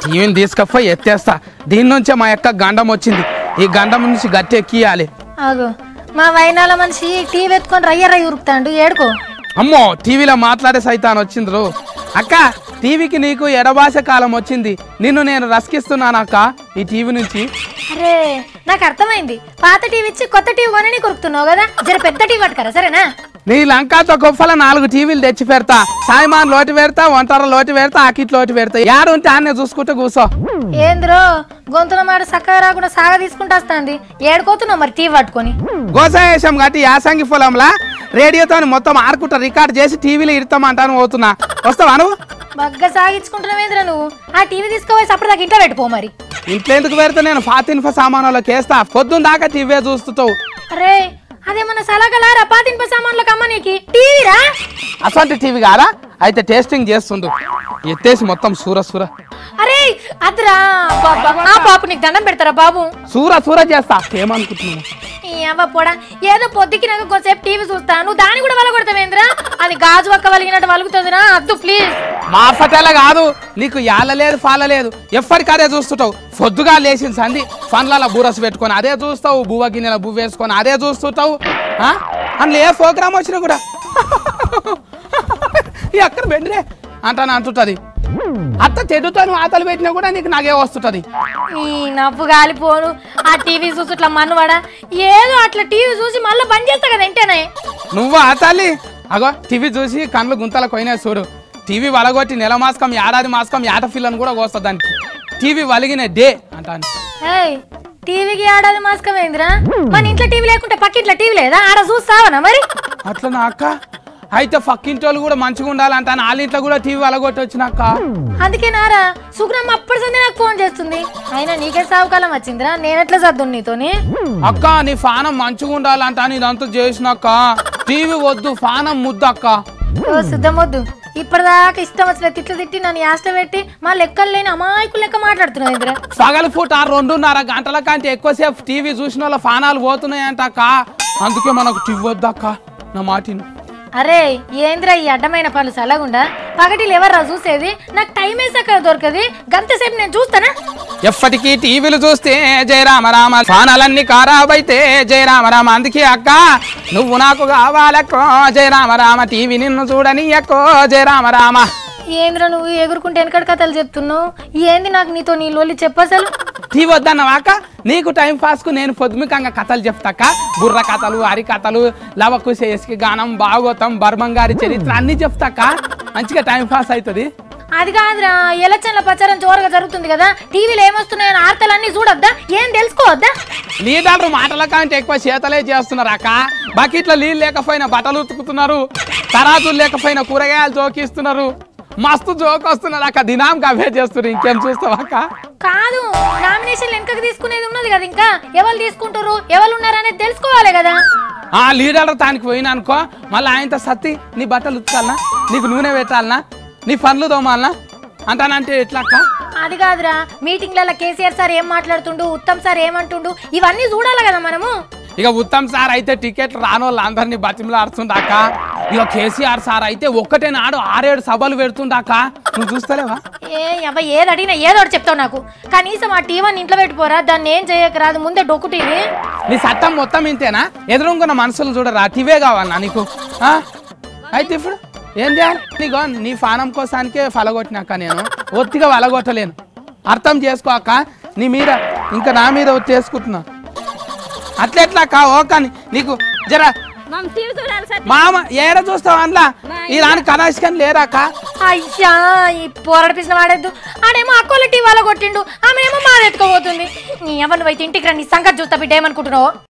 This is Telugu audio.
టీవీని తీసుకపోయి ఎత్తేస్తా దీని నుంచే మా యొక్క గండం వచ్చింది ఈ గండం నుంచి గట్టి ఎక్కియాలి ఆగు మా వైనాల మనిషి టీవీ ఎత్తుకొని రయ్య రయ్య ఉరుకుతాండు ఏడుకో అమ్మో టీవీలో మాట్లాడే సైతాన్ వచ్చిండ్రు అక్క టీవీకి నీకు ఎడబాస కాలం వచ్చింది నిన్ను నేను రసికిస్తున్నాను అక్క ఈ టీవీ నుంచి అరే నాకు అర్థమైంది పాత టీవీ ఇచ్చి కొత్త టీవీ కొనని కొరుకుతున్నావు కదా జర పెద్ద టీవీ పట్టుకరా సరేనా నీ లంకాతో గొప్పల నాలుగు టీవీలు తెచ్చి పెడతా సాయిమాన్ లోటు పెడతా వంటర లోటు పెడతా ఆకిట్ లోటు పెడతా యాడుంటే ఆన్నే చూసుకుంటూ కూసో ఏంద్రో గొంతుల మాట చక్కగా రాకుండా సాగ తీసుకుంటా వస్తాంది ఏడుకోతున్నావు మరి టీవీ పట్టుకొని గోసాయేశం గట్టి యాసంగి పొలంలా రేడియోతో మొత్తం ఆడుకుంటా రికార్డ్ చేసి టీవీలో ఇడతామంటాను పోతున్నా వస్తావా నువ్వు బగ్గ సాగించుకుంటున్నావేంద్రా నువ్వు ఆ టీవీ తీసుకుపోయి అప్పుడు దాకా ఇంట్లో పెట్టుకో మరి ఇంట్లో ఎందుకు పెడితే నేను ఫాతిన్ఫ సామాన్లోకి వేస్తా పొద్దున్న దాకా టీవీ చూస్తుంటావు అరే అదేమన్నా సలగలారా పాతింప సామాన్లకు అమ్మ నీకి టీవీరా అసలు టీవీ కాదా అయితే టేస్టింగ్ చేస్తుండు ఎత్తేసి మొత్తం సూర సూర అరే అద్రా బాబా ఆ పాపు నీకు దండం పెడతారా బాబు సూర సూర చేస్తా ఏమనుకుంటున్నాను ఈ అవ్వ పోడా ఏదో పొద్దుకి నాకు కొంచెంసేపు టీవీ చూస్తా నువ్వు దాన్ని కూడా వలగొడతావేంద్రా అది గాజు ఒక్క వలిగినట్టు వలుగుతుందిరా అద్దు ప్లీజ్ మా ఫటేల కాదు నీకు యాల లేదు ఫాల లేదు ఎప్పటికి అదే చూస్తుంటావు పొద్దుగా లేచిన సంది ఫన్ల బూరస్ పెట్టుకొని అదే చూస్తావు బువ్వ గిన్నెల బువ్వ వేసుకొని అదే చూస్తుంటావు ఆ? అందులో ఏ ప్రోగ్రామ్ వచ్చినా కూడా ఈ అక్కడ బెండ్రే అంటాను అంటుంటది అత్త చెడుతాను ఆతలు పెట్టినా కూడా నీకు నాగే వస్తుంటది ఈ నవ్వు గాలిపోను ఆ టీవీ చూసి ఇట్లా మన్నువాడా ఏదో అట్లా టీవీ చూసి మళ్ళీ బంద్ చేస్తా కదా వెంటనే నువ్వు ఆతాలి అగో టీవీ చూసి కళ్ళు గుంతల పోయినా చూడు టీవీ వలగొట్టి నెల మాసకం ఏడాది మాసకం ఏట పిల్లని కూడా కోస్తుంది దానికి టీవీ వలిగిన డే అంటాను ఏయ్ టీవీకి ఆడాది మాస్కమైందిరా మన ఇంట్లో టీవీ లేకుంటే పక్కింట్లో టీవీ లేదా ఆడ చూస్తావనా మరి అట్లా నా అక్క అయితే పక్కింటి వాళ్ళు కూడా మంచిగా ఉండాలంటాను వాళ్ళ ఇంట్లో కూడా టీవీ వలగొట్టి వచ్చినాక అందుకే నారా సుగ్రమ్మ అప్పటి సంది నాకు ఫోన్ చేస్తుంది అయినా నీకే సావుకాలం వచ్చిందిరా నేనెట్లా సర్దు నీతోని అక్క నీ ఫానం మంచిగా ఉండాలంటాను ఇదంతా చేసినాక టీవీ వద్దు ఫానం ముద్దు అక్క ఓ సిద్ధమొద్దు ఇప్పటిదాకా ఇష్టం వచ్చిన తిట్లు తిట్టి నన్ను యాస్ట పెట్టి మా లెక్కలు లేని అమాయకులు లెక్క మాట్లాడుతున్నావు ఇద్దరు పగల పూట ఆ రెండున్నర గంటల కంటే ఎక్కువసేపు టీవీ చూసిన వాళ్ళ ఫానాలు పోతున్నాయంట అక్క అందుకే మనకు టీవీ వద్దు అక్క నా మాటిను అరే ఏంద్రా ఈ అడ్డమైన పనులు సలగుండా పగటిలు ఎవర్రా చూసేది నాకు టైం వేసాక దొరకది గంతసేపు నేను చూస్తానా ఎప్పటికీ టీవీలు చూస్తే జయ రామ రామ ఫానాలన్నీ ఖరాబ్ అయితే జయ రామ రామ అందుకే అక్క నువ్వు నాకు కావాలక్కో జయ రామ రామ టీవీ నిన్ను చూడని అక్కో జయ రామ రామ ఏంద్రా నువ్వు ఎగురుకుంటే వెనకటి కథలు చెప్తున్నావు ఏంది నాకు నీతో నీ లోలి చెప్పసలు టీవీ వద్దన్నవా అక్క నీకు టైం పాస్కు నేను పొద్దుమికంగా కథలు చెప్తాక బుర్ర కథలు హరి కథలు లవకు శేషకి గానం భాగవతం బర్మంగారి చరిత్ర అన్ని చెప్తాక మంచిగా టైం పాస్ అవుతుంది అది కాదురా ఎలక్షన్ల ప్రచారం జోరుగా జరుగుతుంది కదా టీవీలో ఏమొస్తున్నాయని వార్తలన్నీ చూడొద్దా ఏం తెలుసుకోవద్దా లీడర్లు మాటల కంటే ఎక్కువ చేతలే చేస్తున్నారు అక్క బకెట్లో నీళ్ళు లేకపోయినా బట్టలు ఉతుకుతున్నారు తరాజులు లేకపోయినా కూరగాయలు జోకిస్తున్నారు మస్తు జోక్ వస్తున్నారు అక్క దినాంకి అవే చేస్తున్నారు ఇంకేం చూస్తావు అక్క కాదు నామినేషన్ వెనకకి తీసుకునేది ఉన్నది కదా ఇంకా ఎవరు తీసుకుంటారు ఎవరు ఉన్నారనేది తెలుసుకోవాలి కదా ఆ లీడర్ తానికి పోయినా అనుకో మళ్ళీ ఆయనతో సత్తి నీ బట్టలు ఉతకాలనా నీకు నూనె పెట్టాలనా నీ పనులు తోమాలనా అంటానంటే ఎట్లా అక్క అది కాదురా మీటింగ్లలో కేసీఆర్ సార్ ఏం మాట్లాడుతుండు ఉత్తమ్ సార్ ఏమంటుండు ఇవన్నీ చూడాలి కదా మనము ఇక ఉత్తమ్ సార్ అయితే టికెట్లు రాని వాళ్ళు అందరినీ బతిమలాడుతుందాక ఇక కేసీఆర్ సార్ అయితే ఒక్కటే నాడు ఆరేడు సభలు పెడుతుందాక నువ్వు చూస్తలేవా ఏ అబ్బా ఏది అడిగినా ఏదో ఒకటి చెప్తావు నాకు కనీసం ఆ టీవీని ఇంట్లో పెట్టుకోరా దాన్ని ఏం చేయకరాదు ముందే డొక్కు టీవీ నీ చట్టం మొత్తం ఇంతేనా ఎదురుంగున్న మనుషులు చూడరా టీవే కావాలన్నా నీకు ఆ? అయితే ఇప్పుడు ఏం చేయాలి నీకు నీ ఫానం కోసానికే ఫలగొట్టినాక నేను ఒత్తిగా వలగొట్టలేను అర్థం చేసుకోక నీ మీద ఇంకా నా మీద ఒత్తేసుకుంటున్నా అట్లెట్లాక ఓకని నీకు జర మమ్ టీవీ చూడాలి సార్ మామ ఏర చూస్తావు అందులో ఈ రాని కనాశకని లేరాక అయ్యా ఈ పోరాడు పిసిన వాడేద్దు ఆడేమో అక్కోళ్ళ టీవీ వాళ్ళ కొట్టిండు ఆమె ఏమో మాది ఎత్తుకోబోతుంది నీ ఎవరు నువ్వు అయితే ఇంటికి రా నీ సంగతి చూస్తా బిడ్డ ఏమనుకుంటున్నావు